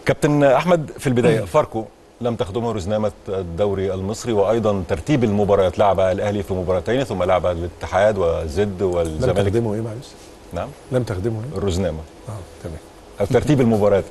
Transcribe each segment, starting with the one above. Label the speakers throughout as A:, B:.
A: كابتن احمد في البدايه فاركو لم تخدمه رزنامه الدوري المصري وايضا ترتيب المباريات لعب الاهلي في مباراتين ثم لعب الاتحاد وزد
B: لم
A: والزمالك
B: تخدمه ايه معلش؟
A: نعم
B: لم تخدمه ايه؟
A: الرزنامه
B: اه تمام
A: او ترتيب المباريات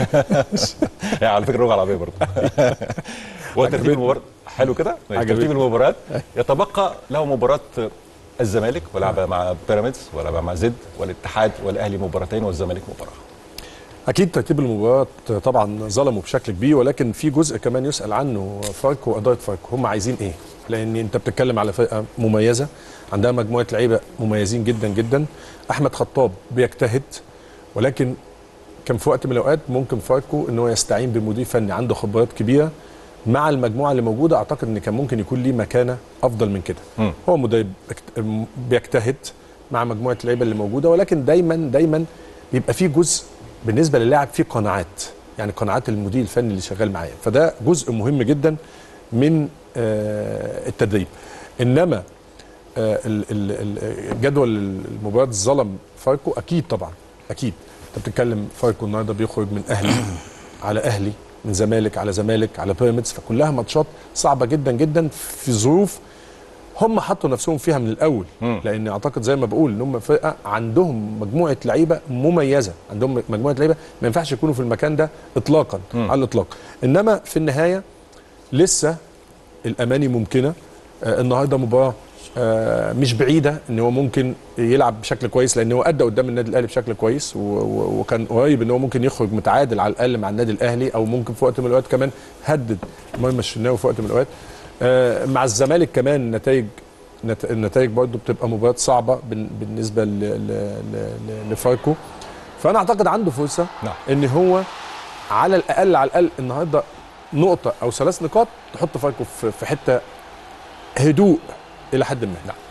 A: يعني على فكره لغه عربيه برضه وترتيب المباراه حلو كده ماشي.
B: عجبتني.
A: ترتيب المباريات يتبقى له مباراه الزمالك ولعب مع بيراميدز ولعب مع زد والاتحاد والاهلي مباراتين والزمالك مباراه
B: اكيد ترتيب المباراه طبعا ظلموا بشكل كبير ولكن في جزء كمان يسال عنه فاركو واداره فاركو هم عايزين ايه؟ لان انت بتتكلم على فرقه مميزه عندها مجموعه لعيبه مميزين جدا جدا احمد خطاب بيجتهد ولكن كان في وقت من الاوقات ممكن فاركو ان هو يستعين بمدير فني عنده خبرات كبيره مع المجموعه اللي موجوده اعتقد ان كان ممكن يكون ليه مكانه افضل من كده
A: مم.
B: هو مدرب اكت- بيجتهد مع مجموعه اللعيبه اللي موجوده ولكن دايما دايما بيبقى فيه جزء بالنسبه للاعب فيه قناعات يعني قناعات المدير الفني اللي شغال معاه فده جزء مهم جدا من آه، التدريب انما آه، ال- ال- ال- جدول المباريات ظلم فاركو اكيد طبعا اكيد انت بتتكلم فاركو النهارده بيخرج من اهلي على اهلي من زمالك على زمالك على بيراميدز فكلها ماتشات صعبه جدا جدا في ظروف هم حطوا نفسهم فيها من الاول
A: مم.
B: لان اعتقد زي ما بقول ان هم فرقه عندهم مجموعه لعيبه مميزه عندهم مجموعه لعيبه ما ينفعش يكونوا في المكان ده اطلاقا
A: مم.
B: على الاطلاق انما في النهايه لسه الاماني ممكنه آه النهارده مباراه آه مش بعيده ان هو ممكن يلعب بشكل كويس لان هو ادى قدام النادي الاهلي بشكل كويس و- و- وكان قريب ان هو ممكن يخرج متعادل على الاقل مع النادي الاهلي او ممكن في وقت من الاوقات كمان هدد مرمى الشناوي في وقت من الاوقات آه مع الزمالك كمان نتائج نت- النتائج برضه بتبقى مباريات صعبه بال- بالنسبه ل- ل- ل- لفاركو فانا اعتقد عنده فرصه
A: نعم.
B: ان هو على الاقل على الاقل النهارده نقطه او ثلاث نقاط تحط فاركو في في حته هدوء الى حد ما
A: نعم